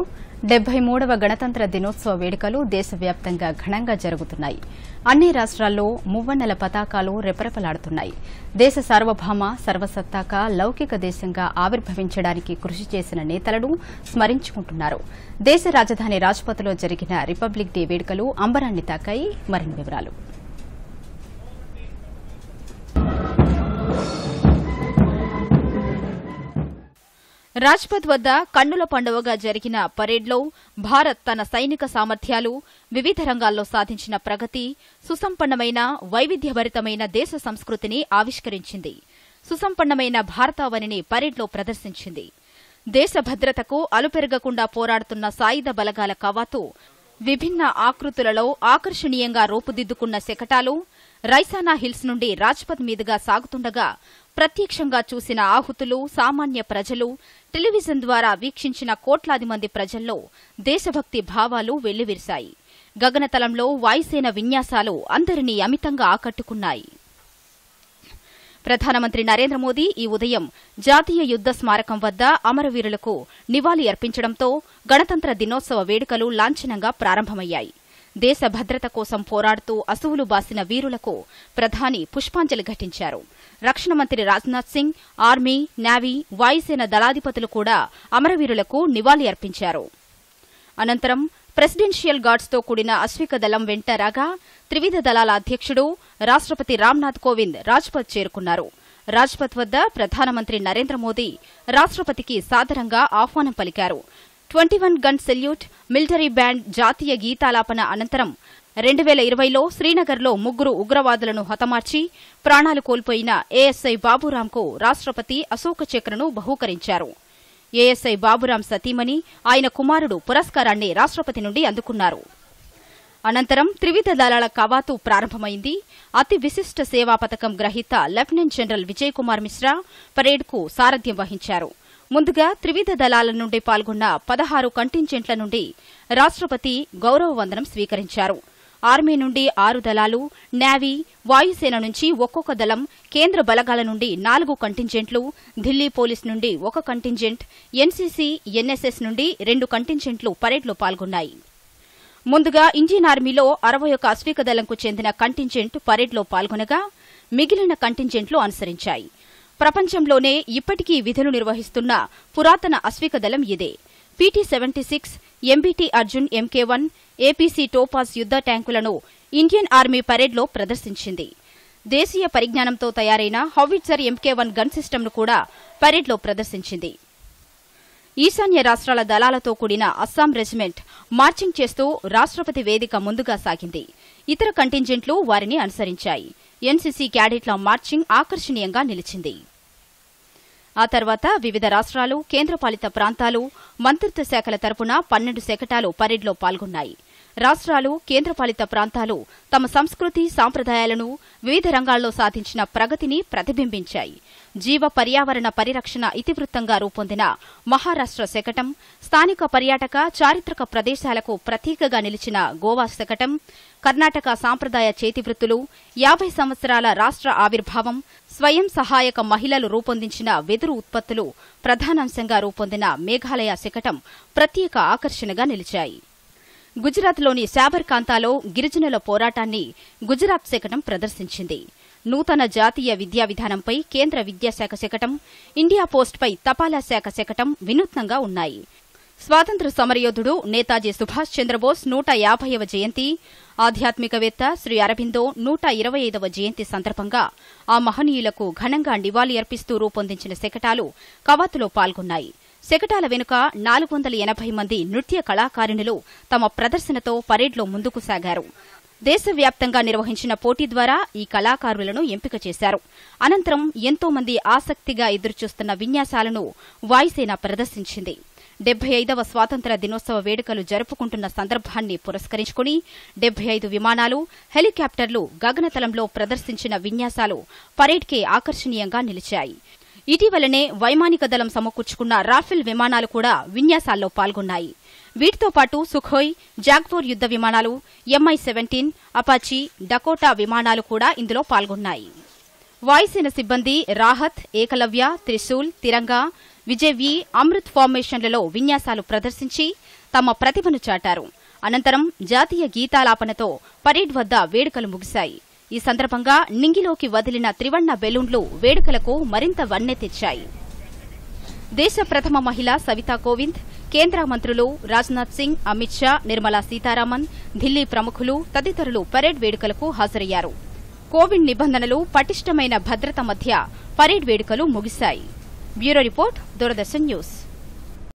డెబ్బై మూడవ గణతంత్ర దినోత్సవ వేడుకలు దేశవ్యాప్తంగా ఘనంగా జరుగుతున్నాయి అన్ని రాష్ట్రాల్లో మువ్వన్నెల పతాకాలు రెపరెపలాడుతున్నాయి దేశ సార్వభౌమ సర్వసత్తాక లౌకిక దేశంగా ఆవిర్భవించడానికి కృషి చేసిన నేతలను స్మరించుకుంటున్నారు దేశ రాజధాని రాజ్పథ్లో జరిగిన రిపబ్లిక్ డే వేడుకలు అంబరాన్ని తాకాయి మరిన్ని వివరాలు రాజ్పథ్ వద్ద కన్నుల పండువగా జరిగిన పరేడ్లో భారత్ తన సైనిక సామర్థ్యాలు వివిధ రంగాల్లో సాధించిన ప్రగతి సుసంపన్నమైన వైవిధ్యభరితమైన దేశ సంస్కృతిని ఆవిష్కరించింది సుసంపన్నమైన భారతావనిని పరేడ్లో ప్రదర్శించింది దేశ భద్రతకు అలుపెరగకుండా పోరాడుతున్న సాయుధ బలగాల కవాతు విభిన్న ఆకృతులలో ఆకర్షణీయంగా రూపుదిద్దుకున్న శకటాలు రైసానా హిల్స్ నుండి రాజ్పథ్ మీదుగా సాగుతుండగా ప్రత్యక్షంగా చూసిన ఆహుతులు సామాన్య ప్రజలు టెలివిజన్ ద్వారా వీక్షించిన కోట్లాది మంది ప్రజల్లో దేశభక్తి భావాలు వెల్లివిరిశాయి గగనతలంలో వాయుసేన విన్యాసాలు అందరినీ అమితంగా ఆకట్టుకున్నాయి ప్రధానమంత్రి నరేంద్ర మోదీ ఈ ఉదయం జాతీయ యుద్ద స్మారకం వద్ద అమరవీరులకు నివాళి అర్పించడంతో గణతంత్ర దినోత్సవ వేడుకలు లాంఛనంగా ప్రారంభమయ్యాయి దేశ భద్రత కోసం పోరాడుతూ అసువులు బాసిన వీరులకు ప్రధాని పుష్పాంజలి ఘటించారు రక్షణ మంత్రి రాజ్నాథ్ సింగ్ ఆర్మీ నేవీ వాయుసేన దళాధిపతులు కూడా అమరవీరులకు నివాళి అర్పించారు అనంతరం ప్రెసిడెన్షియల్ గార్డ్స్తో కూడిన అశ్విక దళం వెంట రాగా త్రివిధ దళాల అధ్యక్షుడు రాష్ట్రపతి రామ్నాథ్ కోవింద్ రాజ్పథ్ చేరుకున్నారు రాజ్పథ్ వద్ద ప్రధానమంత్రి నరేంద్ర మోదీ రాష్ట్రపతికి సాదరంగా ఆహ్వానం పలికారు twenty one gun salute military band జాతీయ గీతాలాపన అనంతరం రెండు వేల ఇరవైలో శ్రీనగర్లో ముగ్గురు ఉగ్రవాదులను హతమార్చి ప్రాణాలు కోల్పోయిన ఏఎస్ఐ బాబురాంకు రాష్ట్రపతి అశోక చక్రను బహూకరించారు ఏఎస్ఐ బాబురాం సతీమణి ఆయన కుమారుడు పురస్కారాన్ని రాష్ట్రపతి నుండి అందుకున్నారు అనంతరం త్రివిధ దళాల కవాతు ప్రారంభమైంది అతి విశిష్ట సేవా పథకం గ్రహీత లెఫ్టినెంట్ జనరల్ విజయ్ కుమార్ మిశ్రా పరేడ్కు సారథ్యం వహించారు ముందుగా త్రివిధ దళాల నుండి పాల్గొన్న పదహారు కంటింజెంట్ల నుండి రాష్ట్రపతి గౌరవ వందనం స్వీకరించారు ఆర్మీ నుండి ఆరు దళాలు నేవీ వాయుసేన నుంచి ఒక్కొక్క దళం కేంద్ర బలగాల నుండి నాలుగు కంటింజెంట్లు ఢిల్లీ పోలీస్ నుండి ఒక కంటింజెంట్ ఎన్సీసీ ఎన్ఎస్ఎస్ నుండి రెండు కంటింజెంట్లు పరేడ్లో పాల్గొన్నాయి ముందుగా ఇండియన్ ఆర్మీలో అరవై ఒక అశ్విక దళంకు చెందిన కంటింజెంట్ పరేడ్లో పాల్గొనగా మిగిలిన కంటింజెంట్లు అనుసరించాయి ప్రపంచంలోనే ఇప్పటికీ విధులు నిర్వహిస్తున్న పురాతన అశ్విక దళం ఇదే PT seventy six MBT Arjun MK one APC Topas యుద్ద ట్యాంకులను ఇండియన్ ఆర్మీ పరేడ్లో ప్రదర్శించింది దేశీయ పరిజ్ఞానంతో తయారైన హౌవిట్జర్ ఎంకే వన్ గన్ సిస్టమ్ను కూడా పరేడ్లో ప్రదర్శించింది ఈశాన్య రాష్ట్రాల దళాలతో కూడిన అస్సాం రెజిమెంట్ మార్చింగ్ చేస్తూ రాష్ట్రపతి వేదిక ముందుగా సాగింది ఇతర కంటింజెంట్లు వారిని అనుసరించాయి ఎన్సీసీ క్యాడెట్ల మార్చింగ్ ఆకర్షణీయంగా నిలిచింది ఆ తర్వాత వివిధ రాష్ట్రాలు కేంద్రపాలిత ప్రాంతాలు మంత్రిత్వ శాఖల తరపున పన్నెండు శకటాలు పరేడ్లో పాల్గొన్నాయి రాష్ట్రాలు కేంద్రపాలిత ప్రాంతాలు తమ సంస్కృతి సాంప్రదాయాలను వివిధ రంగాల్లో సాధించిన ప్రగతిని ప్రతిబింబించాయి జీవ పర్యావరణ పరిరక్షణ ఇతివృత్తంగా రూపొందిన మహారాష్ట్ర శకటం స్థానిక పర్యాటక చారిత్రక ప్రదేశాలకు ప్రతీకగా నిలిచిన గోవా శకటం కర్ణాటక సాంప్రదాయ చేతివృత్తులు యాభై సంవత్సరాల రాష్ట్ర ఆవిర్భావం స్వయం సహాయక మహిళలు రూపొందించిన వెదురు ఉత్పత్తులు ప్రధానాంశంగా రూపొందిన మేఘాలయ శకటం ప్రత్యేక ఆకర్షణగా నిలిచాయి గుజరాత్లోని శాబర్కాంతాలో గిరిజనుల పోరాటాన్ని గుజరాత్ శకటం ప్రదర్శించింది నూతన జాతీయ విద్యా విధానంపై కేంద్ర విద్యాశాఖ శకటం ఇండియా పోస్ట్పై తపాలా శాఖ శకటం వినూత్నంగా ఉన్నాయి స్వాతంత్ర సమరయోధుడు నేతాజీ సుభాష్ చంద్రబోస్ నూట యాభైవ జయంతి ఆధ్యాత్మికవేత్త శ్రీ అరబిందో నూట ఇరవై ఐదవ జయంతి సందర్భంగా ఆ మహనీయులకు ఘనంగా నివాళి అర్పిస్తూ రూపొందించిన శకటాలు కవాతులో పాల్గొన్నాయి శకటాల వెనుక నాలుగు వందల ఎనభై మంది నృత్య కళాకారిణులు తమ ప్రదర్శనతో పరేడ్లో ముందుకు సాగారు దేశవ్యాప్తంగా నిర్వహించిన పోటీ ద్వారా ఈ కళాకారులను ఎంపిక చేశారు అనంతరం ఎంతో మంది ఆసక్తిగా ఎదురుచూస్తున్న విన్యాసాలను వాయుసేన ప్రదర్శించింది డెబ్బై ఐదవ స్వాతంత్ర దినోత్సవ వేడుకలు జరుపుకుంటున్న సందర్భాన్ని పురస్కరించుకుని డెబ్బై ఐదు విమానాలు హెలికాప్టర్లు గగనతలంలో ప్రదర్శించిన విన్యాసాలు పరేడ్కే ఆకర్షణీయంగా నిలిచాయి ఇటీవలనే వైమానిక దళం సమకూర్చుకున్న రాఫెల్ విమానాలు కూడా విన్యాసాల్లో పాల్గొన్నాయి వీటితో పాటు సుఖోయ్ జాగ్వోర్ యుద్ద విమానాలు ఎంఐ సెవెంటీన్ అపాచీ డకోటా విమానాలు కూడా ఇందులో పాల్గొన్నాయి వాయుసేన సిబ్బంది రాహత్ ఏకలవ్య త్రిశూల్ తిరంగా విజయ్ వి అమృత్ ఫార్మేషన్లలో విన్యాసాలు ప్రదర్శించి తమ ప్రతిభను చాటారు అనంతరం జాతీయ గీతాలాపనతో పరేడ్ వద్ద వేడుకలు ముగిశాయి ఈ సందర్భంగా నింగిలోకి వదిలిన త్రివర్ణ బెలూన్లు వేడుకలకు మరింత వన్నె తెచ్చాయి దేశ ప్రథమ మహిళ సవితా కోవింద్ కేంద్ర మంత్రులు రాజ్నాథ్ సింగ్ అమిత్ షా నిర్మలా సీతారామన్ ఢిల్లీ ప్రముఖులు తదితరులు పరేడ్ వేడుకలకు హాజరయ్యారు కోవిడ్ నిబంధనలు పటిష్టమైన భద్రత మధ్య పరేడ్ వేడుకలు ముగిశాయి బ్యూరో రిపోర్ట్ దూరదర్శన్ న్యూస్